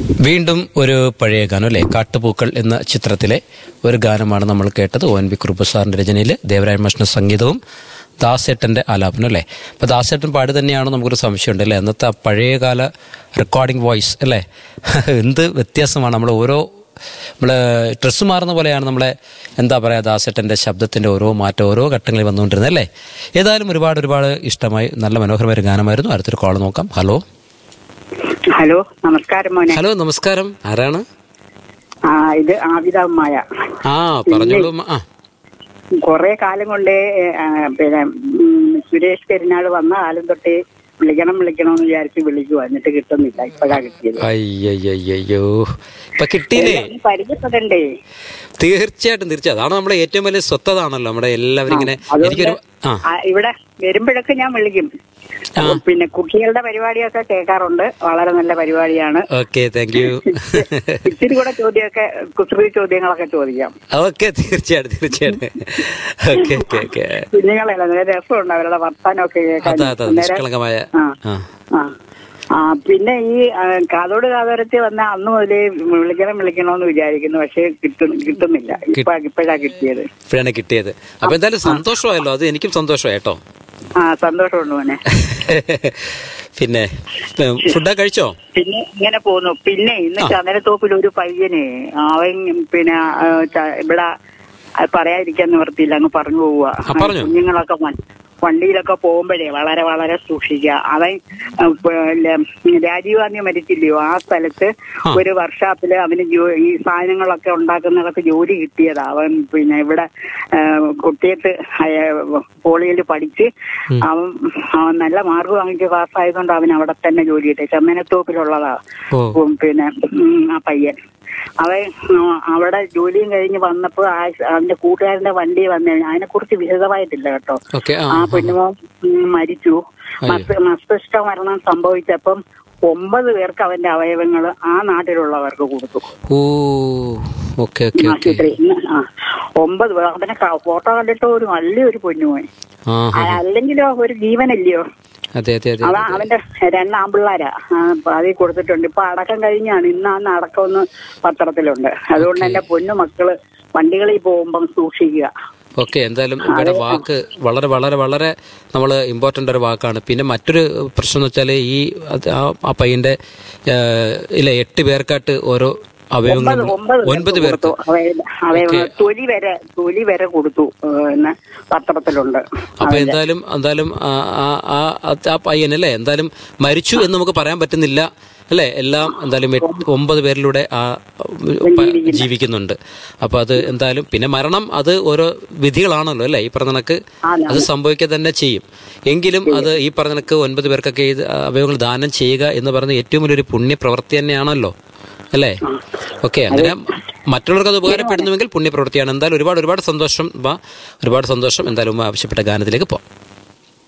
വീണ്ടും ഒരു പഴയ ഗാനം അല്ലേ കാട്ടുപൂക്കൾ എന്ന ചിത്രത്തിലെ ഒരു ഗാനമാണ് നമ്മൾ കേട്ടത് ഒ എൻ വി കുറുപ്പ് സാറിന്റെ രചനയിൽ ദേവരായ മാഷിന്റെ സംഗീതവും ദാസേട്ടന്റെ ആലാപനം അല്ലേ അപ്പൊ ദാസേട്ടൻ പാടി തന്നെയാണോ നമുക്കൊരു സംശയമുണ്ട് അല്ലേ അന്നത്തെ ആ പഴയകാല റെക്കോർഡിംഗ് വോയിസ് അല്ലേ എന്ത് വ്യത്യാസമാണ് നമ്മൾ ഓരോ നമ്മള് ഡ്രസ്സ് മാറുന്ന പോലെയാണ് നമ്മളെ എന്താ പറയാ ദാസേട്ടന്റെ ശബ്ദത്തിന്റെ ഓരോ മാറ്റം ഓരോ ഘട്ടങ്ങളിൽ വന്നുകൊണ്ടിരുന്നത് അല്ലേ ഏതായാലും ഒരുപാട് ഒരുപാട് ഇഷ്ടമായി നല്ല മനോഹരമായ ഒരു ഗാനമായിരുന്നു അടുത്തൊരു കോൾ നോക്കാം ഹലോ ഹലോ നമസ്കാരം മോനെ ഹലോ നമസ്കാരം ആരാണ് ആ ഇത് ആവിത ഉമ്മായ ആ പറഞ്ഞോളൂ അമ്മ. ആ കുറെ കാലം കൊണ്ടേ ആ, പിന്നെ ഉം, സുരേഷ് പെരുന്നാൾ വന്ന കാലം തൊട്ടേ വിളിക്കണം വിളിക്കണം എന്ന് വിചാരിച്ച് വിളിക്കുക എന്നിട്ട് കിട്ടുന്നില്ല ഇപ്പഴാ കിട്ടിയത് അയ്യയ്യോ ഇപ്പൊ കിട്ടിയില്ലേ ഒന്ന് പരിചയപ്പെടണ്ടേ തീർച്ചയായിട്ടും തീർച്ചയായും അതാണ് നമ്മുടെ ഏറ്റവും വലിയ സ്വത്തതാണല്ലോ നമ്മുടെ എല്ലാവരും ഇങ്ങനെ അതുകൊണ്ട് എനിക്കൊരു ആ ആ, ഇവിടെ വരുമ്പോഴൊക്കെ ഞാൻ വിളിക്കും പിന്നെ കുട്ടികളുടെ പരിപാടിയൊക്കെ കേൾക്കാറുണ്ട് വളരെ നല്ല പരിപാടിയാണ് ഓക്കെ താങ്ക് യു ഇച്ചിരി കൂടെ ചോദ്യമൊക്കെ കുസൃതി ചോദ്യങ്ങളൊക്കെ ചോദിക്കാം ഓക്കെ തീർച്ചയായിട്ടും തീർച്ചയായിട്ടും ഓക്കെ ഓക്കെ ഓക്കെ കുഞ്ഞുങ്ങളല്ല നല്ല രസമുണ്ട് അവരുടെ വർത്താനമൊക്കെ കേൾക്കാൻ അതാ അതാ അന്നേരം- നിഷ്കളങ്കമായ ആ. ആ ആ ആ പിന്നെ ഈ ആ, കാതോട് കാതോരത്തിൽ വന്ന അന്ന് മുതലേ വിളിക്കണം വിളിക്കണമെന്ന് വിചാരിക്കുന്നു പക്ഷെ കിട്ടും കിട്ടുന്നില്ല ഇപ്പൊ ഇപ്പോഴാ കിട്ടിയത് ഇപ്പോഴാണ് കിട്ടിയത് അപ്പൊ എന്തായാലും സന്തോഷമായല്ലോ അത് എനിക്കും സന്തോഷമായി കേട്ടോ ആ സന്തോഷമുണ്ട് മോനെ പിന്നെ ഫുഡൊക്കെ കഴിച്ചോ പിന്നെ ഇങ്ങനെ പോന്നു പിന്നെ ഇന്ന് ചന്ദനത്തോപ്പിൽ ഒരു പയ്യന് അവൻ പിന്നെ ആ, ച- ഇവിടെ അത് പറയാതിരിക്കാൻ നിവർത്തിയില്ല അങ്ങ് പറഞ്ഞു പോവുക ആ, പറഞ്ഞോ. കുഞ്ഞുങ്ങളൊക്കെ വ- വണ്ടിയിലൊക്കെ പോകുമ്പോഴേ വളരെ വളരെ സൂക്ഷിക്കുക അവൻ ആ, പിന്നെ രാജീവ് ഗാന്ധി മരിച്ചില്ലയോ ആ സ്ഥലത്ത് ആ. ഒരു വർഷാപ്പില് അവന് ജോ- ഈ സാധനങ്ങളൊക്കെ ഉണ്ടാക്കുന്നതൊക്കെ ജോലി കിട്ടിയതാ അവൻ പിന്നെ ഇവിടെ ആ, കുട്ടിയത്ത് പോളിയിൽ പഠിച്ച് അവൻ അവൻ നല്ല മാർക്ക് വാങ്ങിച്ച് പാസ്സായതുകൊണ്ട് അവൻ അവിടെ തന്നെ ജോലി കിട്ടി ചന്ദനത്തോപ്പിലുള്ളതാ ഓ ഉം, പിന്നെ ഉം, ആ പയ്യൻ അവൻ ഉം, അവിടെ ജോലിയും കഴിഞ്ഞ് വന്നപ്പോ ആ അവന്റെ കൂട്ടുകാരന്റെ വണ്ടി വന്നു അതിനെ കുറിച്ച് വിശദമായിട്ടില്ല കേട്ടോ ഓക്കെ ആ ആ പെണ്ണുമോ ഉം, മരിച്ചു അയ്യോ. മസ്ത- മസ്തിഷ്ക മരണം സംഭവിച്ചപ്പം ഒമ്പത് പേർക്ക് അവന്റെ അവയവങ്ങൾ ആ നാട്ടിലുള്ളവർക്ക് കൊടുത്തു ഓ ഓക്കെ ഓക്കെ ഓക്കെ ആശുപത്രി ആ ഒമ്പത് പേർ അവനെ ക- ഫോട്ടോ കണ്ടിട്ട് ഒരു നല്ലൊരു പൊന്നുപോയി ആ ആ. അല്ലെങ്കിലോ ഒരു ജീവനല്ലയോ അതെ അതെ അതെ അതാ അവന്റെ രണ്ടാമ്പിള്ളാരാ അതിൽ കൊടുത്തിട്ടുണ്ട് ഇപ്പൊ അടക്കം കഴിഞ്ഞാണ് ഇന്നാന്ന് അടക്കമെന്ന് പത്രത്തിലുണ്ട് അതുകൊണ്ട് എന്റെ പൊന്നു മക്കള് വണ്ടികളിൽ പോകുമ്പം സൂക്ഷിക്കുക ഓക്കെ എന്തായാലും ഇവിടെ വാക്ക് വളരെ വളരെ വളരെ നമ്മൾ ഇമ്പോർട്ടൻ്റ് ഒരു വാക്കാണ് പിന്നെ മറ്റൊരു പ്രശ്നം എന്ന് വെച്ചാൽ ഈ അത് ആ ആ പയ്യന്റെ ആ, ഇല്ല എട്ട് പേർക്കായിട്ട് ഓരോ അവയവങ്ങൾ ഒമ്പത് ഒമ്പത് ഒൻപത് പേർക്ക് പേർക്ക് കൊടുത്തു അവയ- അവയവങ്ങൾ തൊലി വരെ തൊലി വരെ കൊടുത്തു ഏഹ്, എന്ന് പത്രത്തിലുണ്ട് അപ്പൊ എന്തായാലും എന്തായാലും ആ ആ- ആ- ആ- ആ പയ്യൻ അല്ലേ എന്തായാലും മരിച്ചു എന്ന് നമുക്ക് പറയാൻ പറ്റുന്നില്ല അല്ലേ എല്ലാം എന്തായാലും എട്ട്- ഒമ്പത് പേരിലൂടെ ആ പ- ജീവിക്കുന്നുണ്ട് അപ്പൊ അത് എന്തായാലും പിന്നെ മരണം അത് ഓരോ വിധികളാണല്ലോ അല്ലേ ഈ പറഞ്ഞ കണക്ക് ആണ്. അത് സംഭവിക്കുക തന്നെ ചെയ്യും എങ്കിലും അത് ഈ പറഞ്ഞ കണക്ക് ഒൻപത് പേർക്കൊക്കെ ഇത് അവയവങ്ങൾ ദാനം ചെയ്യുക എന്ന് പറയുന്നത് ഏറ്റവും വലിയൊരു പുണ്യപ്രവൃത്തി തന്നെയാണല്ലോ അല്ലേ ഓക്കെ അങ്ങനെ മറ്റുള്ളവർക്ക് അത് ഉപകാരപ്പെടുന്നുവെങ്കിൽ പുണ്യപ്രവൃത്തിയാണ് എന്തായാലും ഒരുപാട് ഒരുപാട് സന്തോഷം വാ ഒരുപാട് സന്തോഷം എന്തായാലും ഉമ്മ ആവശ്യപ്പെട്ട ഗാനത്തിലേക്ക് പോവാം